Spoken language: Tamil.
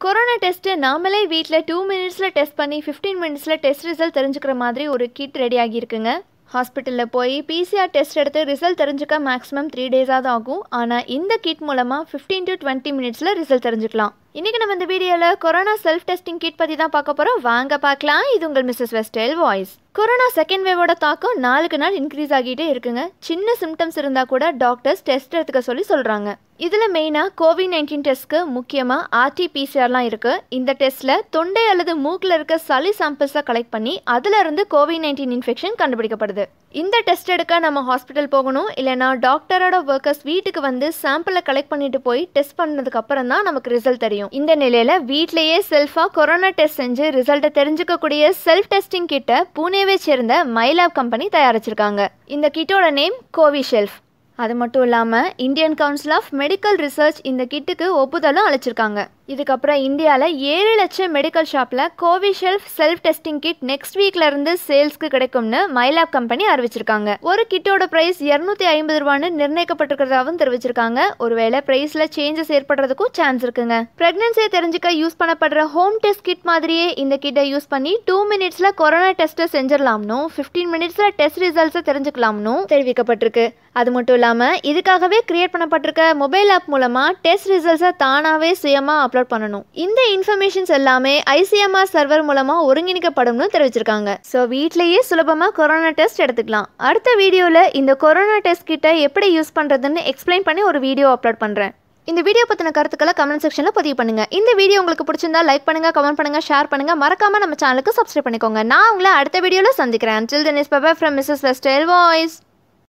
கொரோனா டெஸ்ட்டு நாமளே வீட்டில் டூ மினிட்ஸில் டெஸ்ட் பண்ணி ஃபிஃப்டீன் மினிட்ஸில் டெஸ்ட் ரிசல்ட் தெரிஞ்சுக்கிற மாதிரி ஒரு கிட் ரெடி ஆகியிருக்குங்க ஹாஸ்பிட்டலில் போய் பிசிஆர் டெஸ்ட் எடுத்து ரிசல்ட் தெரிஞ்சுக்க மேக்ஸிமம் த்ரீ டேஸாவது ஆகும் ஆனால் இந்த கிட் மூலமாக ஃபிஃப்டீன் டு டுவெண்ட்டி மினிட்ஸில் ரிசல்ட் தெரிஞ்சுக்கலாம் இன்றைக்கி நம்ம இந்த வீடியோவில் கொரோனா செல்ஃப் டெஸ்டிங் கிட் பற்றி தான் பார்க்க போகிறோம் வாங்க பார்க்கலாம் இது உங்கள் மிஸ்ஸஸ் வெஸ்டேல் வாய்ஸ் கொரோனா செகண்ட் வேவோட தாக்கம் நாளுக்கு நாள் இன்க்ரீஸ் ஆகிட்டே இருக்குங்க சின்ன சிம்டம்ஸ் இருந்தால் கூட டாக்டர்ஸ் டெஸ்ட் எடுத்துக்க சொல்லி சொல்கிறாங்க இதில் மெயினாக கோவிட் நைன்டீன் டெஸ்ட்க்கு முக்கியமாக ஆர்டிபிசிஆர்லாம் இருக்குது இந்த டெஸ்ட்டில் தொண்டை அல்லது மூக்கில் இருக்க சளி சாம்பிள்ஸை கலெக்ட் பண்ணி அதில் இருந்து கோவிட் நைன்டீன் இன்ஃபெக்ஷன் கண்டுபிடிக்கப்படுது இந்த டெஸ்ட் எடுக்க நம்ம ஹாஸ்பிட்டல் போகணும் இல்லைனா டாக்டரோட ஒர்க்கர்ஸ் வீட்டுக்கு வந்து சாம்பிளை கலெக்ட் பண்ணிட்டு போய் டெஸ்ட் பண்ணதுக்கு அப்புறம் தான் நமக்கு ரிசல்ட் தெரியும் இந்த நிலையில வீட்லயே செல்ஃபா கொரோனா டெஸ்ட் செஞ்சு ரிசல்ட்டை தெரிஞ்சுக்கக்கூடிய செல்ஃப் டெஸ்டிங் கிட்ட பூனேவை சேர்ந்த மைலாப் கம்பெனி தயாரிச்சிருக்காங்க இந்த கிட்டோட நேம் கோவிஷெல்ஃப் அது மட்டும் இல்லாமல் Indian Council of Medical Research இந்த கிட்டுக்கு ஒப்புதலும் அளிச்சிருக்காங்க இதுக்கப்புறம் இந்தியாவில் ஏழு லட்சம் மெடிக்கல் ஷாப்பில் CoviSelf self testing kit next வீக்ல இருந்து சேல்ஸ்க்கு கிடைக்கும்னு மைலாப் கம்பெனி அறிவிச்சிருக்காங்க ஒரு கிட்டோட பிரைஸ் இரநூத்தி ஐம்பது ரூபான்னு நிர்ணயிக்கப்பட்டிருக்கிறதாவும் தெரிவிச்சிருக்காங்க ஒருவேளை பிரைஸ்ல சேஞ்சஸ் ஏற்படுறதுக்கும் சான்ஸ் இருக்குங்க பிரெக்னன்சியை தெரிஞ்சுக்க யூஸ் பண்ணப்படுற ஹோம் டெஸ்ட் கிட் மாதிரியே இந்த கிட்டை யூஸ் பண்ணி டூ மினிட்ஸ்ல கொரோனா டெஸ்ட்டை செஞ்சிடலாம்னு ஃபிஃப்டீன் மினிட்ஸ்ல டெஸ்ட் ரிசல்ட்ஸை தெரிஞ்சுக்கலாம்னு தெரிவிக்கப்பட்டிருக்கு அது மட்டும் இல்லாமல் இதுக்காகவே கிரியேட் பண்ணப்பட்டிருக்க மொபைல் ஆப் மூலமாக டெஸ்ட் ரிசல்ட்ஸை தானாகவே சுயமாக அப்லோட் பண்ணணும் இந்த இன்ஃபர்மேஷன்ஸ் எல்லாமே ஐசிஎம்ஆர் சர்வர் மூலமாக ஒருங்கிணைக்கப்படும்னு தெரிவிச்சிருக்காங்க ஸோ வீட்லேயே சுலபமாக கொரோனா டெஸ்ட் எடுத்துக்கலாம் அடுத்த வீடியோவில் இந்த கொரோனா டெஸ்ட் கிட்ட எப்படி யூஸ் பண்ணுறதுன்னு எக்ஸ்பிளைன் பண்ணி ஒரு வீடியோ அப்லோட் பண்ணுறேன் இந்த வீடியோ பற்றின கருத்துக்களை கமெண்ட் செக்ஷனில் பதிவு பண்ணுங்க இந்த வீடியோ உங்களுக்கு பிடிச்சிருந்தா லைக் பண்ணுங்க கமெண்ட் பண்ணுங்க ஷேர் பண்ணுங்க மறக்காம நம்ம சேனலுக்கு சப்ஸ்கிரைப் பண்ணிக்கோங்க நான் உங்களை அடுத்த வீடியோவில் சந்திக்கிறேன் till then is Baba from Mrs வெஸ்டேல் வாய்ஸ்